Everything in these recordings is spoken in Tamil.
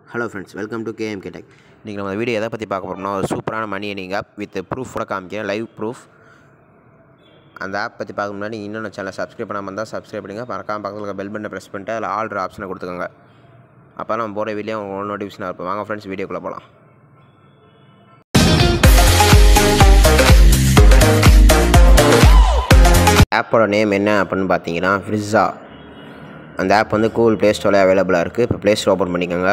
hello friends welcome to KMK tech இன்றைக்கி நம்ம வீடியோ எதை பற்றி பார்க்க போகிறோம்னா ஒரு சூப்பரான மணி எனிங் ஆப் வித் ப்ரூஃபோட காமிக்கிறேன் லைவ் ப்ரூஃப் அந்த ஆப் பற்றி பார்க்க முன்னாடி நீங்கள் இன்னும் சேனல் சப்ஸ்கிரைப் பண்ணாமல் இருந்தால் சப்ஸ்கிரைப் பண்ணுங்க மறக்காம பக்கத்தில் இருக்க பெல் பட்டனை ப்ரெஸ் பண்ணிட்டு அதில் ஆல்ட்ரு ஆப்ஷனை கொடுத்துக்கோங்க அப்போ நம்ம போகிற வீடியோ உங்களுக்கு நோட்டிஃபிகேஷனாக இருப்போம் வாங்க ஃப்ரெண்ட்ஸ் வீடியோக்குள்ளே போகலாம் ஆப்போட நேம் என்ன அப்படின்னு பார்த்தீங்கன்னா ஃப்ரிஸா அந்த ஆப் வந்து கூகுள் ப்ளே ஸ்டோரில் அவைலபிளாக இருக்குது இப்போ ப்ளே ஸ்டோர் ஓப்பன் பண்ணிக்கோங்க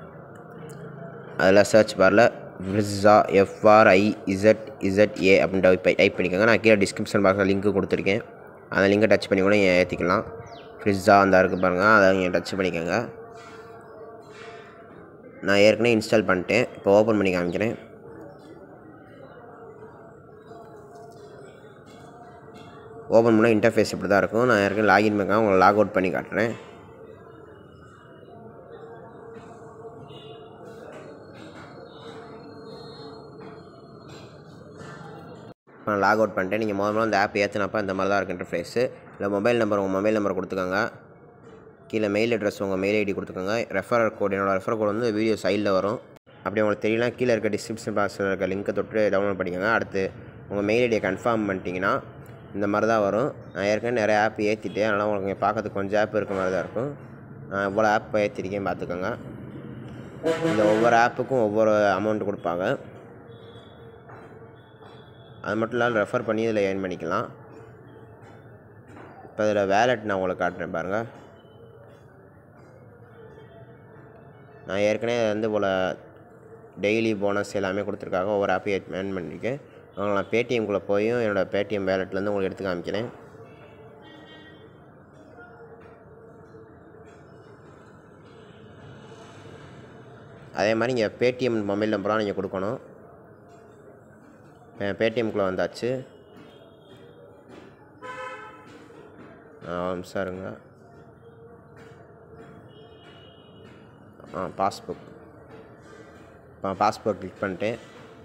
அதில் சர்ச் பாரில் Frizza F R I Z Z A அப்படின்ட்டு டைப் டைப் பண்ணிக்கோங்க நான் கீழே டிஸ்கிரிப்ஷன் பாக்ஸில் லிங்க் கொடுத்துருக்கேன் அந்த லிங்கை டச் பண்ணி கூட நீங்கள் ஏற்றிக்கலாம் ஃப்ரிஸா அந்த இருக்குது பாருங்கள் அதை நீங்கள் டச் பண்ணிக்கோங்க நான் ஏற்கனவே இன்ஸ்டால் பண்ணிட்டேன் இப்போ ஓப்பன் பண்ணி காமிக்கிறேன் ஓப்பன் பண்ணால் இன்டர்ஃபேஸ் இப்படி தான் இருக்கும் நான் ஏற்கனவே லாகின் பண்ணிக்கா உங்களை லாக் அவுட் பண்ணி காட்டுறேன் இப்போ நான் லாக் அவுட் பண்ணிட்டேன் நீங்கள் முதல்ல அந்த ஆப் ஏற்றினப்போ இந்த மாதிரி தான் இருக்குது இன்டர்ஃபேஸு இல்லை மொபைல் நம்பர் உங்கள் மொபைல் நம்பர் கொடுத்துக்கோங்க கீழே மெயில் அட்ரஸ் உங்கள் மெயில் ஐடி கொடுத்துக்கோங்க ரெஃபரல் கோட் என்னோடய ரெஃபர் கோட் வந்து வீடியோ சைடில் வரும் அப்படி உங்களுக்கு தெரியல கீழே இருக்க டிஸ்கிரிப்ஷன் பாக்ஸில் இருக்க லிங்க்கை தொட்டு டவுன்லோட் பண்ணிக்கோங்க அடுத்து உங்கள் மெயில் ஐடியை கன்ஃபார்ம் பண்ணிட்டீங்கன்னா இந்த மாதிரி தான் வரும் நான் ஏற்கனவே நிறைய ஆப் ஏற்றிட்டேன் அதனால் உங்களுக்கு பார்க்கறதுக்கு கொஞ்சம் ஆப் இருக்க மாதிரி தான் இருக்கும் நான் இவ்வளோ ஆப் ஏற்றிருக்கேன் பார்த்துக்கோங்க இந்த ஒவ்வொரு ஆப்புக்கும் ஒவ்வொரு அமௌண்ட் கொடுப்பாங்க அது மட்டும் இல்லாமல் ரெஃபர் பண்ணி இதில் ஏர்ன் பண்ணிக்கலாம் இப்போ இதில் வேலெட் நான் உங்களுக்கு காட்டுறேன் பாருங்கள் நான் ஏற்கனவே வந்து போல் டெய்லி போனஸ் எல்லாமே கொடுத்துருக்காங்க ஒவ்வொரு ஆப்பையும் ஏர்ன் பண்ணியிருக்கேன் அவங்க நான் பேடிஎம்குள்ளே போயும் என்னோடய பேடிஎம் வேலெட்லேருந்து உங்களுக்கு எடுத்து காமிக்கிறேன் அதே மாதிரி இங்கே பேடிஎம் மொபைல் நம்பராக நீங்கள் கொடுக்கணும் பேடிஎம்குள்ளே வந்தாச்சு நிமிஷம் இருங்க ஆ பாஸ்புக் இப்போ பாஸ்புக் கிளிக் பண்ணிட்டேன்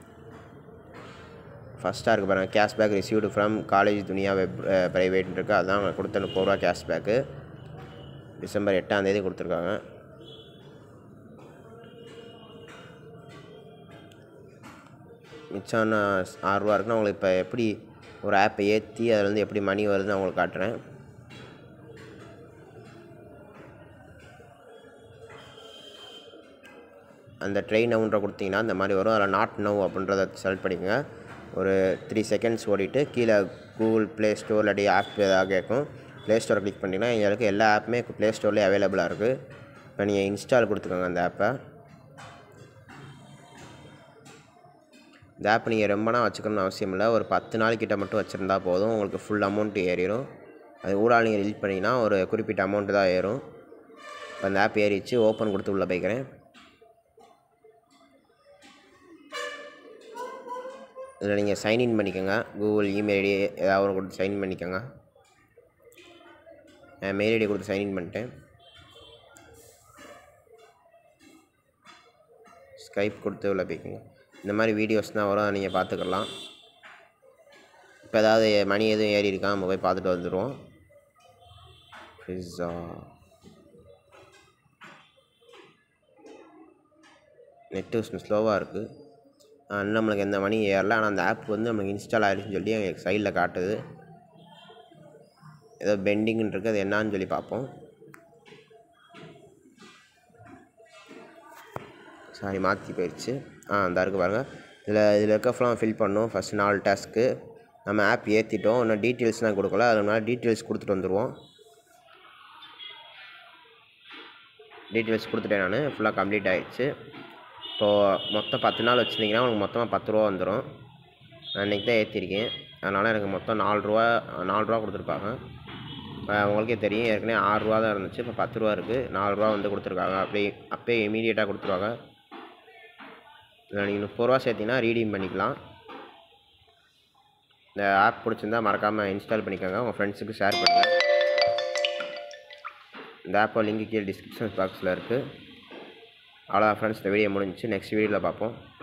ஃபஸ்ட்டாக இருக்குது பாருங்கள் cashback received from college Duniya web ப்ரைவேட்னு இருக்குது அதுதான் அவங்க கொடுத்த முப்பது ரூபா கேஷ்பேக்கு டிசம்பர் எட்டாம் தேதி கொடுத்துருக்காங்க மிச்சம் ஆறுரூவா இருக்குன்னா உங்களுக்கு இப்போ எப்படி ஒரு ஆப்பை ஏற்றி அதில் எப்படி மணி வருதுன்னு நான் உங்களுக்கு காட்டுறேன் அந்த ட்ரெயின் நவுன்ற கொடுத்தீங்கன்னா இந்த மாதிரி வரும் அதில் நாட் நவ் அப்படின்றத செலக்ட் பண்ணிக்கோங்க ஒரு த்ரீ செகண்ட்ஸ் ஓடிட்டு கீழே கூகுள் ப்ளே ஸ்டோர் இல்லாட்டி ஆப் ஏதாவது கேட்கும் ப்ளே ஸ்டோரை கிளிக் பண்ணிங்கன்னா எங்களுக்கு எல்லா ஆப்புமே ப்ளே ஸ்டோர்லேயே அவைலபிளாக இருக்குது இப்போ நீங்கள் இன்ஸ்டால் கொடுத்துக்கோங்க அந்த ஆப்பை இந்த ஆப் நீங்கள் ரொம்ப நாள் வச்சுக்கணும்னு அவசியம் இல்லை ஒரு பத்து நாள் கிட்ட மட்டும் வச்சுருந்தா போதும் உங்களுக்கு ஃபுல் அமௌண்ட் ஏறிடும் அது ஊடாக நீங்கள் டெலிட் பண்ணிங்கன்னா ஒரு குறிப்பிட்ட அமௌண்ட்டு தான் ஏறும் இப்போ அந்த ஆப் ஏறிச்சு ஓப்பன் கொடுத்து உள்ளே போய்க்கிறேன் இதில் நீங்கள் சைன்இன் பண்ணிக்கோங்க கூகுள் இமெயில் ஐடி ஏதாவது ஒன்று கொடுத்து சைன் பண்ணிக்கோங்க மெயில் ஐடி கொடுத்து சைன்இன் பண்ணிட்டேன் ஸ்கைப் கொடுத்து உள்ள போய்க்குங்க இந்த மாதிரி வீடியோஸ் தான் வரும் நீங்கள் பார்த்துக்கலாம் இப்போ ஏதாவது மணி எதுவும் ஏறி இருக்கா நம்ம போய் பார்த்துட்டு வந்துடுவோம் பிஸ்ஸா நெட்டு ஸ்லோவாக இருக்குது இன்னும் நம்மளுக்கு எந்த மணி ஏறல ஆனால் அந்த ஆப் வந்து நம்மளுக்கு இன்ஸ்டால் ஆகிடுச்சுன்னு சொல்லி எங்களுக்கு சைடில் காட்டுது ஏதோ பெண்டிங்னு இருக்குது அது என்னான்னு சொல்லி பார்ப்போம் சாரி மாற்றி போயிடுச்சு ஆ அந்த இருக்குது பாருங்கள் இதில் இதில் இருக்க ஃபுல்லாக ஃபில் பண்ணோம் ஃபஸ்ட்டு நாலு டாஸ்க்கு நம்ம ஆப் ஏற்றிட்டோம் இன்னும் டீட்டெயில்ஸ்லாம் கொடுக்கல அதனால டீட்டெயில்ஸ் கொடுத்துட்டு வந்துடுவோம் டீட்டெயில்ஸ் கொடுத்துட்டேன் நான் ஃபுல்லாக கம்ப்ளீட் ஆகிடுச்சு இப்போது மொத்தம் பத்து நாள் வச்சுருந்தீங்கன்னா உங்களுக்கு மொத்தமாக பத்து ரூபா வந்துடும் நான் இன்றைக்கி தான் ஏற்றிருக்கேன் அதனால் எனக்கு மொத்தம் நாலு ரூபா நாலு ரூபா கொடுத்துருப்பாங்க உங்களுக்கே தெரியும் ஏற்கனவே ஆறு ரூபா தான் இருந்துச்சு இப்போ பத்து ரூபா இருக்குது நாலு ரூபா வந்து கொடுத்துருக்காங்க அப்படியே அப்போயே இமீடியட்டாக கொடுத்துருவாங்க இதில் நீங்கள் முப்பது ரூபா சேர்த்திங்கன்னா ரீடீம் பண்ணிக்கலாம் இந்த ஆப் பிடிச்சிருந்தா மறக்காமல் இன்ஸ்டால் பண்ணிக்கோங்க உங்கள் ஃப்ரெண்ட்ஸுக்கு ஷேர் பண்ணுங்கள் இந்த ஆப்போ லிங்க் கீழே டிஸ்கிரிப்ஷன் பாக்ஸில் இருக்குது அவ்வளோ ஃப்ரெண்ட்ஸ் இந்த வீடியோ முடிஞ்சிச்சு நெக்ஸ்ட் வீடியோவில் பார்ப்போம்